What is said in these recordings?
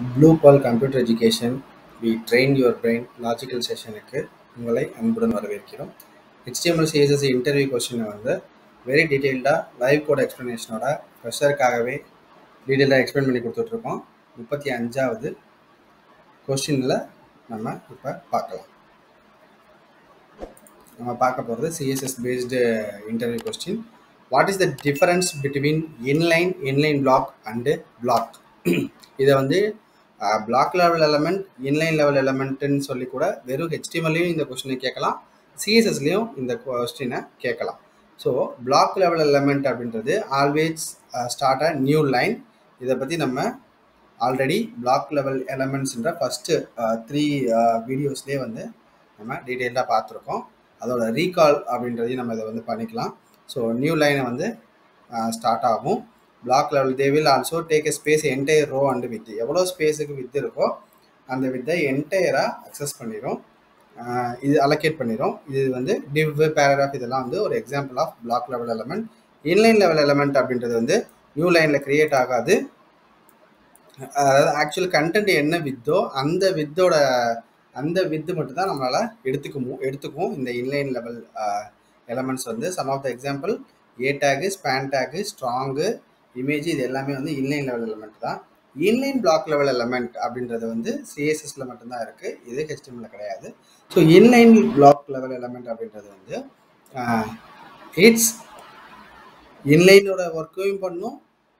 blue ball computer education we train your brain logical செஷனுக்கு உங்களை அன்புடன் வரவேற்கிறோம் HTML சிஎஸ்எஸ் இன்டர்வியூ கொஸ்டினை வந்து வெரி டீட்டெயில்டாக லைவ் கோட் எக்ஸ்ப்ளனேஷனோட ஃப்ரெஷருக்காகவே டீட்டெயிலாக எக்ஸ்பிளைன் பண்ணி கொடுத்துட்ருக்கோம் முப்பத்தி அஞ்சாவது கொஸ்டினில் நம்ம இப்போ பார்க்கலாம் நம்ம பார்க்க போகிறது CSS based interview question what is the difference between inline inline block and block இதை வந்து block level element inline level எலமெண்ட்டுன்னு சொல்லி கூட வெறும் ஹெச்டிஎம்எல்லையும் இந்த கொஸ்டினை கேட்கலாம் சிஎஸ்எஸ்லேயும் இந்த கொஸ்டினை கேட்கலாம் ஸோ பிளாக் லெவல் எலமெண்ட் அப்படின்றது always start a new line இதை பற்றி நம்ம ஆல்ரெடி பிளாக் லெவல் எலமெண்ட்ஸ்ன்ற ஃபஸ்ட்டு த்ரீ வீடியோஸ்லேயே வந்து நம்ம டீட்டெயில்டாக பார்த்துருக்கோம் அதோட ரீகால் அப்படின்றதையும் நம்ம இதை வந்து பண்ணிக்கலாம் ஸோ நியூ லைனை வந்து ஸ்டார்ட் ஆகும் block level they will also take a space entire row and width எவ்வளோ ஸ்பேஸுக்கு வித் இருக்கோ அந்த வித்தை என்டையராக அக்சஸ் பண்ணிடும் இது அலோகேட் பண்ணிடும் இது வந்து டிவ் பேராகிராஃப் இதெல்லாம் வந்து ஒரு example of block level element inline level element அப்படின்றது வந்து நியூ லைனில் க்ரியேட் ஆகாது அதாவது ஆக்சுவல் கண்டென்ட் என்ன வித்தோ அந்த வித்தோட அந்த வித்து மட்டும் தான் நம்மளால் எடுத்துக்குவோம் எடுத்துக்குவோம் இந்த இன்லைன் லெவல் எலமெண்ட்ஸ் வந்து some of the example A tag span tag strong image இது எல்லாமே வந்து இன்லைன் லெவல் எலமெண்ட் தான் இன்லைன் பிளாக் லெவல் எலமெண்ட் அப்படின்றது வந்து சிஎஸ்எஸ்ல மட்டும்தான் இருக்குது இது ஹெச்டிஎம்ல கிடையாது so inline block level element அப்படின்றது வந்து இட்ஸ் இன்லைனோட ஒர்க்கையும் பண்ணும்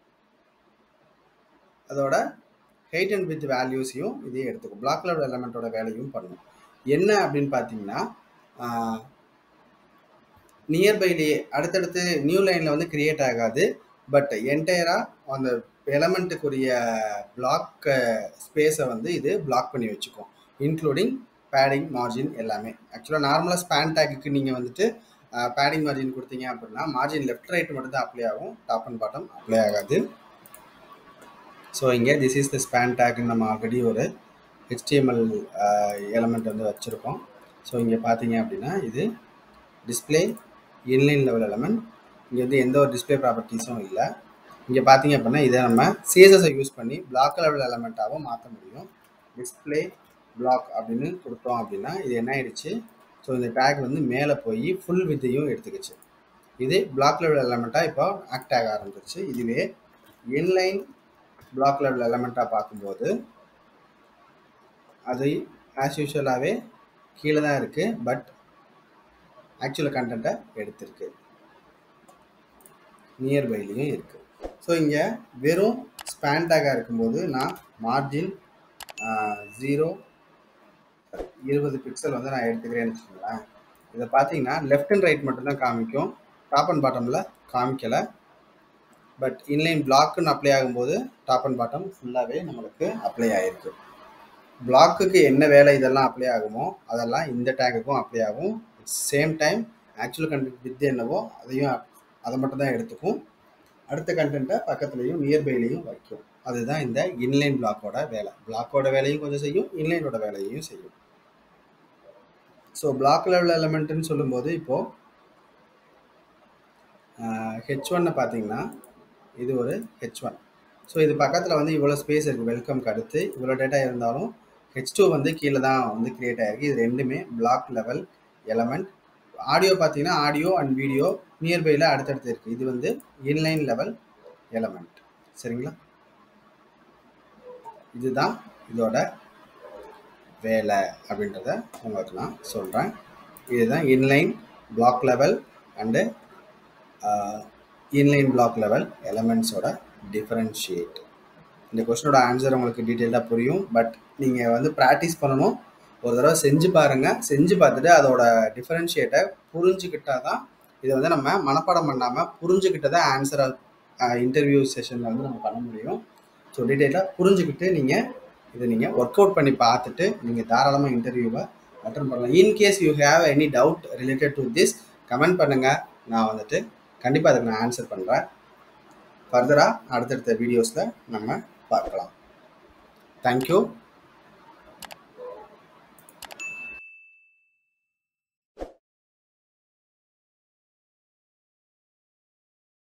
அதோட ஹைட் அண்ட் வித் வேல்யூஸையும் இதே எடுத்துக்கும் பிளாக் லெவல் எலமெண்ட்டோட வேலையும் பண்ணும் என்ன அப்படின்னு பார்த்தீங்கன்னா நியர்பைலேயே அடுத்தடுத்து நியூ லைனில் வந்து கிரியேட் ஆகாது பட் என்டையராக அந்த எலமெண்ட்டுக்குரிய பிளாக் ஸ்பேஸை வந்து இது பிளாக் பண்ணி வச்சுக்கும் இன்க்ளூடிங் பேடிங் மார்ஜின் எல்லாமே ஆக்சுவலாக நார்மலாக ஸ்பேன் டேக்குக்கு நீங்கள் வந்துட்டு பேடிங் மார்ஜின் கொடுத்தீங்க அப்படின்னா மார்ஜின் லெஃப்ட் ரைட் மட்டும் தான் அப்ளை ஆகும் டாப் அண்ட் பாட்டம் அப்ளை ஆகாது ஸோ இங்கே திஸ் இஸ் த ஸ்பேன் டேக்னு நம்ம ஆல்ரெடி ஒரு ஹெச்டிஎம்எல் எலமெண்ட் வந்து வச்சுருக்கோம் ஸோ இங்கே பார்த்தீங்க அப்படின்னா இது டிஸ்பிளே இன்லைன் லெவல் எலமெண்ட் இங்கே வந்து எந்த ஒரு டிஸ்பிளே ப்ராப்பர்ட்டிஸும் இல்லை இங்கே பார்த்தீங்க அப்படின்னா இதை நம்ம சிஎஸ்எஸை யூஸ் பண்ணி பிளாக் லெவல் எலமெண்ட்டாகவும் மாற்ற முடியும் டிஸ்பிளே பிளாக் அப்படின்னு கொடுத்தோம் அப்படின்னா இது என்ன ஆயிடுச்சு ஸோ இந்த டேக் வந்து மேலே போய் ஃபுல் வித்தையும் எடுத்துக்கிச்சு இது பிளாக் லெவல் எலமெண்ட்டாக இப்போ ஆக்ட் ஆக ஆரம்பிச்சிருச்சு இதுவே இன்லைன் பிளாக் லெவல் எலமெண்ட்டாக பார்க்கும்போது அது ஆஸ் யூஷுவலாகவே கீழே தான் இருக்குது பட் ஆக்சுவல் கண்டென்ட்டை எடுத்திருக்கு நியர்பைலையும் இருக்குது ஸோ இங்கே வெறும் ஸ்பேன் டேக்காக இருக்கும்போது நான் மார்ஜின் ஜீரோ இருபது பிக்சல் வந்து நான் எடுத்துக்கிறேன்னு வச்சுக்கோங்களேன் இதை பார்த்தீங்கன்னா லெஃப்ட் அண்ட் ரைட் மட்டும்தான் காமிக்கும் டாப் அண்ட் பாட்டமில் காமிக்கலை பட் இன்லைன் பிளாக்குன்னு அப்ளை ஆகும்போது டாப் அண்ட் பாட்டம் ஃபுல்லாகவே நம்மளுக்கு அப்ளை ஆகிருக்கு பிளாக்குக்கு என்ன வேலை இதெல்லாம் அப்ளை ஆகுமோ அதெல்லாம் இந்த டேங்குக்கும் அப்ளை ஆகும் same time actual content with என்னவோ அதையும் அதை மட்டும் தான் எடுத்துக்கும் அடுத்த கண்டென்ட்டை பக்கத்துலேயும் நியர்பைலையும் வைக்கும் அதுதான் இந்த இன்லைன் பிளாக்கோட வேலை பிளாக்கோட வேலையும் கொஞ்சம் செய்யும் இன்லைனோட வேலையையும் செய்யும் ஸோ பிளாக் லெவல் எலமெண்ட்டுன்னு சொல்லும்போது இப்போது ஹெச் ஒன்னை பார்த்தீங்கன்னா இது ஒரு ஹெச் ஒன் ஸோ இது பக்கத்தில் வந்து இவ்வளோ ஸ்பேஸ் இருக்குது வெல்கம்க்கு அடுத்து இவ்வளோ டேட்டா இருந்தாலும் ஹெச் டூ வந்து கீழே தான் வந்து க்ரியேட் ஆகிருக்கு இது ரெண்டுமே பிளாக் லெவல் எலமெண்ட் ஆடியோ பார்த்தீங்கன்னா ஆடியோ அண்ட் வீடியோ நியர்பையில் அடுத்தடுத்து இருக்குது இது வந்து இன்லைன் லெவல் எலமெண்ட் சரிங்களா இதுதான் இதோட வேலை அப்படின்றத உங்களுக்கு நான் சொல்கிறேன் இதுதான் inline block level and inline block level எலமெண்ட்ஸோட டிஃபரன்ஷியேட் இந்த கொஸ்டினோட ஆன்சர் உங்களுக்கு டீட்டெயில்டாக புரியும் பட் நீங்கள் வந்து ப்ராக்டிஸ் பண்ணணும் ஒரு தடவை செஞ்சு பாருங்கள் செஞ்சு பார்த்துட்டு அதோட டிஃபரன்ஷியேட்டை புரிஞ்சுக்கிட்டால் தான் இதை வந்து நம்ம மனப்பாடம் பண்ணாமல் புரிஞ்சுக்கிட்டதை ஆன்சராக இன்டர்வியூ செஷனில் வந்து நம்ம பண்ண முடியும் ஸோ டீட்டெயிலாக புரிஞ்சுக்கிட்டு நீங்கள் இதை நீங்கள் ஒர்க் அவுட் பண்ணி பார்த்துட்டு நீங்கள் தாராளமாக இன்டர்வியூவை அட்டன் பண்ணலாம் in case you have any doubt related to this comment பண்ணுங்கள் நான் வந்துட்டு கண்டிப்பாக அதுக்கு நான் ஆன்சர் பண்ணுறேன் ஃபர்தராக அடுத்தடுத்த வீடியோஸில் நம்ம பார்க்கலாம் தேங்க்யூ